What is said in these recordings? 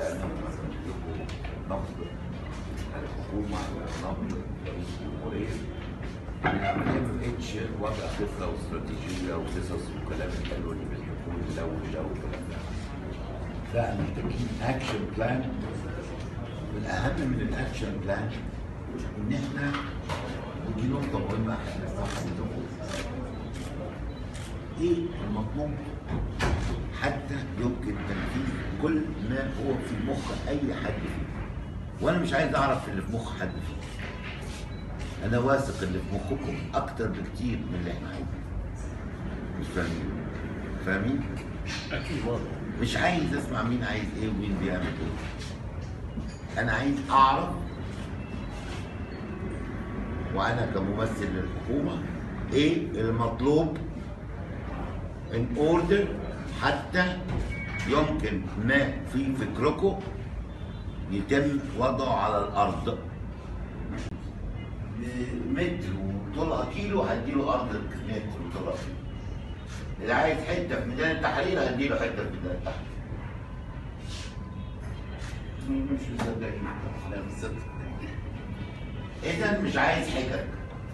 لأنه نقد الحكومة ونقد رئيس الجمهورية العملية ما بقتش وضع خطة واستراتيجية وقصص وكلام الحلو اللي بيحكوه لو لو والكلام ده. لا محتاجين اكشن بلان والاهم من الاكشن بلان ان احنا ودي نقطة مهمة احنا صح بنقول ايه المطلوب حتى يمكن تنفيذ كل ما هو في مخ اي حد فينا وانا مش عايز اعرف اللي في مخ حد فينا انا واثق اللي في مخكم اكتر بكتير من اللي احنا عايزينه مش فاهمين فاهمين اكيد واضح مش عايز اسمع مين عايز ايه ومين بيعمل ايه انا عايز اعرف وانا كممثل للحكومه ايه المطلوب ان اوردر حتى يمكن ما في فكركم يتم وضعه على الارض متر وطولها كيلو هديله ارض متر وطولها كيلو اللي عايز حته في ميدان التحرير هديله حته في ميدان التحرير مش مصدقين لا مصدق اذا مش عايز حجج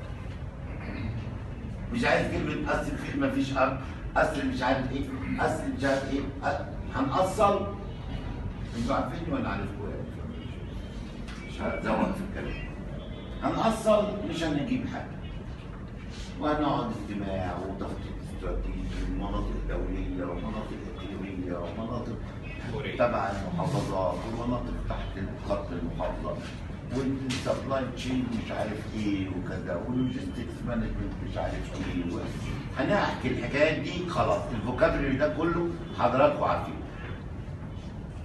مش عايز كلمه اصل في ما فيش ارض اصل مش عارف ايه اصل مش عارف ايه أ- هنأصل انتوا عارفيني ولا عارفكم يعني مش هتزود في الكلام هنأصل مش هنجيب حاجه وهنقعد اجتماع وتخطيط استراتيجي ومناطق دوليه ومناطق اقليميه ومناطق جمهورية. تبع المحافظات ومناطق تحت خط المحافظه والسبلاي تشين مش عارف ايه وكذا واللوجيستكس مانجمنت مش عارف ايه و- هنحكي الحكايات دي خلاص الفوكابري ده كله حضراتكم عارفين